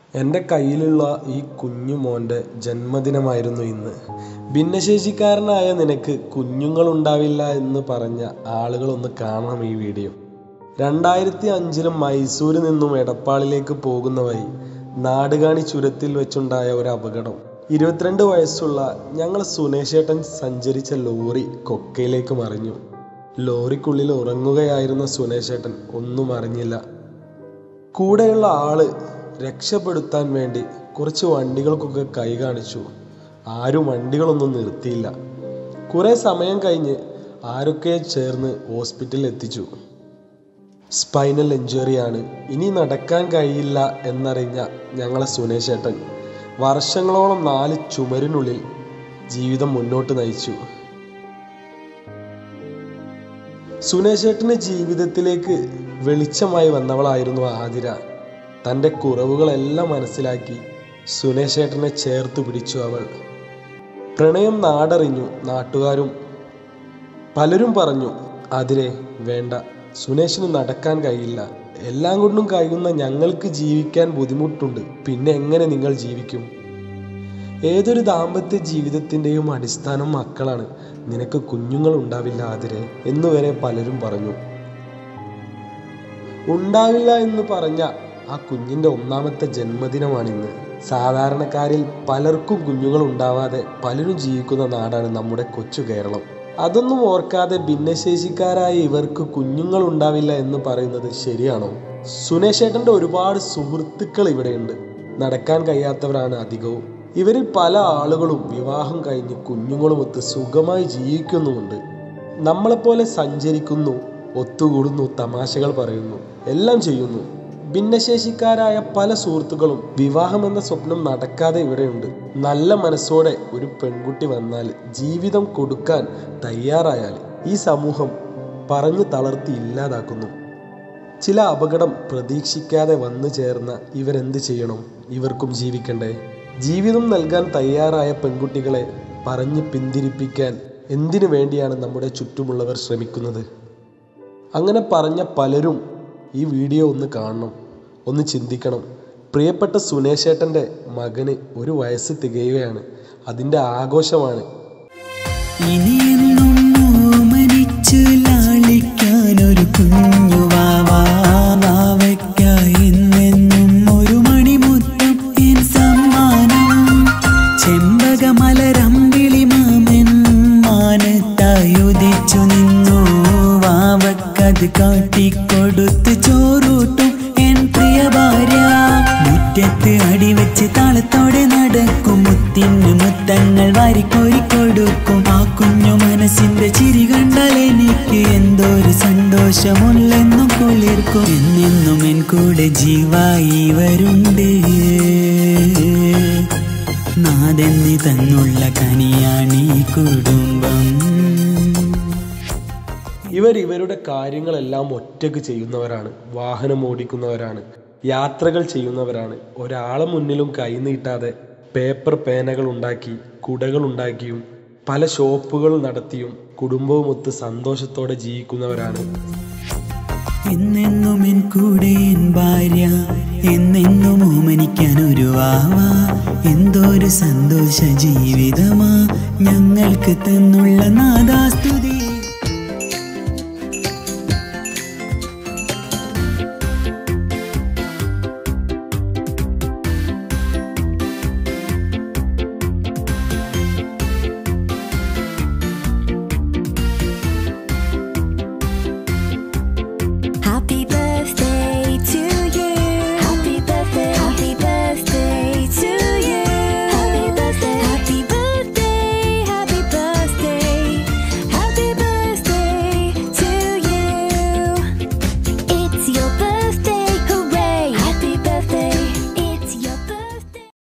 എൻ്റെ കയ്യിലുള്ള ഈ കുഞ്ഞു മോൻ്റെ ജന്മദിനമായിരുന്നു ഇന്ന് ഭിന്നശേഷിക്കാരനായ നിനക്ക് കുഞ്ഞുങ്ങളുണ്ടാവില്ല എന്ന് പറഞ്ഞ ആളുകളൊന്ന് കാണണം ഈ വീഡിയോ രണ്ടായിരത്തി അഞ്ചിലും മൈസൂരിൽ നിന്നും എടപ്പാളിലേക്ക് പോകുന്ന വഴി നാടുകാണി ചുരത്തിൽ വെച്ചുണ്ടായ ഒരു അപകടം ഇരുപത്തിരണ്ട് വയസ്സുള്ള ഞങ്ങൾ സുനേഷേട്ടൻ സഞ്ചരിച്ച ലോറി കൊക്കയിലേക്ക് മറിഞ്ഞു ലോറിക്കുള്ളിൽ ഉറങ്ങുകയായിരുന്ന സുനേഷേട്ടൻ ഒന്നും അറിഞ്ഞില്ല കൂടെയുള്ള ആള് രക്ഷപ്പെടുത്താൻ വേണ്ടി കുറച്ച് വണ്ടികൾക്കൊക്കെ കൈ കാണിച്ചു ആരും വണ്ടികളൊന്നും നിർത്തിയില്ല കുറെ സമയം കഴിഞ്ഞ് ആരൊക്കെ ചേർന്ന് ഹോസ്പിറ്റലിൽ എത്തിച്ചു സ്പൈനൽ ഇഞ്ചുറിയാണ് ഇനി നടക്കാൻ കഴിയില്ല എന്നറിഞ്ഞ ഞങ്ങളെ സുനേഷേട്ടൻ വർഷങ്ങളോളം നാല് ചുമരിനുള്ളിൽ ജീവിതം മുന്നോട്ട് നയിച്ചു സുനേഷേട്ടന് ജീവിതത്തിലേക്ക് വെളിച്ചമായി വന്നവളായിരുന്നു ആതിര തൻ്റെ കുറവുകളെല്ലാം മനസ്സിലാക്കി സുനേഷേട്ടനെ ചേർത്ത് പിടിച്ചു അവൾ പ്രണയം നാടറിഞ്ഞു നാട്ടുകാരും പലരും പറഞ്ഞു അതിരെ വേണ്ട സുനേഷിന് നടക്കാൻ കഴിയില്ല എല്ലാം കൊണ്ടും കഴിയുന്ന ഞങ്ങൾക്ക് ജീവിക്കാൻ ബുദ്ധിമുട്ടുണ്ട് പിന്നെ എങ്ങനെ നിങ്ങൾ ജീവിക്കും ഏതൊരു ദാമ്പത്യ ജീവിതത്തിൻ്റെയും അടിസ്ഥാനം മക്കളാണ് നിനക്ക് കുഞ്ഞുങ്ങൾ ഉണ്ടാവില്ല ആതിരെ എന്നുവരെ പലരും പറഞ്ഞു ഉണ്ടാവില്ല എന്ന് പറഞ്ഞ ആ കുഞ്ഞിന്റെ ഒന്നാമത്തെ ജന്മദിനമാണിന്ന് സാധാരണക്കാരിൽ പലർക്കും കുഞ്ഞുങ്ങൾ ഉണ്ടാവാതെ പലരും ജീവിക്കുന്ന നാടാണ് നമ്മുടെ കൊച്ചു കേരളം അതൊന്നും ഓർക്കാതെ ഭിന്നശേഷിക്കാരായ ഇവർക്ക് കുഞ്ഞുങ്ങൾ ഉണ്ടാവില്ല എന്ന് പറയുന്നത് ശരിയാണോ സുനേഷേട്ടന്റെ ഒരുപാട് സുഹൃത്തുക്കൾ ഇവിടെയുണ്ട് നടക്കാൻ കഴിയാത്തവരാണ് അധികവും ഇവരിൽ പല ആളുകളും വിവാഹം കഴിഞ്ഞ് കുഞ്ഞുങ്ങളുമൊത്ത് സുഖമായി ജീവിക്കുന്നുമുണ്ട് നമ്മളെപ്പോലെ സഞ്ചരിക്കുന്നു ഒത്തുകൂടുന്നു തമാശകൾ പറയുന്നു എല്ലാം ചെയ്യുന്നു ഭിന്നശേഷിക്കാരായ പല സുഹൃത്തുക്കളും വിവാഹം എന്ന സ്വപ്നം നടക്കാതെ ഇവിടെയുണ്ട് നല്ല മനസ്സോടെ ഒരു പെൺകുട്ടി വന്നാൽ ജീവിതം കൊടുക്കാൻ തയ്യാറായാൽ ഈ സമൂഹം പറഞ്ഞു തളർത്തി ഇല്ലാതാക്കുന്നു ചില അപകടം പ്രതീക്ഷിക്കാതെ വന്നു ചേർന്ന ഇവരെന്ത് ചെയ്യണം ഇവർക്കും ജീവിക്കണ്ടേ ജീവിതം നൽകാൻ തയ്യാറായ പെൺകുട്ടികളെ പറഞ്ഞ് പിന്തിരിപ്പിക്കാൻ എന്തിനു വേണ്ടിയാണ് നമ്മുടെ ചുറ്റുമുള്ളവർ ശ്രമിക്കുന്നത് അങ്ങനെ പറഞ്ഞ പലരും ഈ വീഡിയോ ഒന്ന് കാണണം ഒന്ന് ചിന്തിക്കണം പ്രിയപ്പെട്ട സുനേഷേട്ടൻ്റെ മകന് ഒരു വയസ്സ് തികയുകയാണ് അതിൻ്റെ ആഘോഷമാണ് ഇനിയെന്നും ഓമനിച്ചു ലാളിക്കാനൊരു കുഞ്ഞു വാവാവയ്ക്കായി എന്നെന്നും ഒരു മണിമുറ്റം എൻ സമ്മാനം ചെമ്പകമലരമ്പിളി മാമൻ മാനത്തായി ഉദിച്ചു നിന്നു വാവക്കത് കാട്ടിക്കൊടുത്ത് ചോറൂട്ടും എൻ പ്രിയ ഭാര്യ മുറ്റത്ത് അടിവെച്ച് താളത്തോടെ നടക്കും മുത്തിന് മുത്തങ്ങൾ വാരിക്കോരി കൊടുക്കും ആ കുഞ്ഞു മനസ്സിന്റെ ചിരി കണ്ടാൽ എനിക്ക് എന്തോ ഒരു സന്തോഷമുള്ളെന്നും കുളിർക്കും എന്നെന്നും എൻ കൂടെ ജീവായി വരുണ്ട് നാദന്നി തന്നുള്ള കനിയാണീ കുടുംബം ഇവർ ഇവരുടെ കാര്യങ്ങളെല്ലാം ഒറ്റയ്ക്ക് ചെയ്യുന്നവരാണ് വാഹനം ഓടിക്കുന്നവരാണ് യാത്രകൾ ചെയ്യുന്നവരാണ് ഒരാളെ മുന്നിലും കൈനീട്ടാതെ പേപ്പർ പേനകൾ ഉണ്ടാക്കി കുടകൾ ഉണ്ടാക്കിയും പല ഷോപ്പുകൾ നടത്തിയും കുടുംബവുമൊത്ത് സന്തോഷത്തോടെ ജീവിക്കുന്നവരാണ് എന്നെന്നും എൻ കൂടെ എൻ ഭാര്യ എന്നെന്നും ഓമനിക്കാൻ ഒരു വാവ എന്തോരു സന്തോഷ ജീവിതമാ ഞങ്ങൾക്ക് തന്നുള്ള നാദാസ്തുതി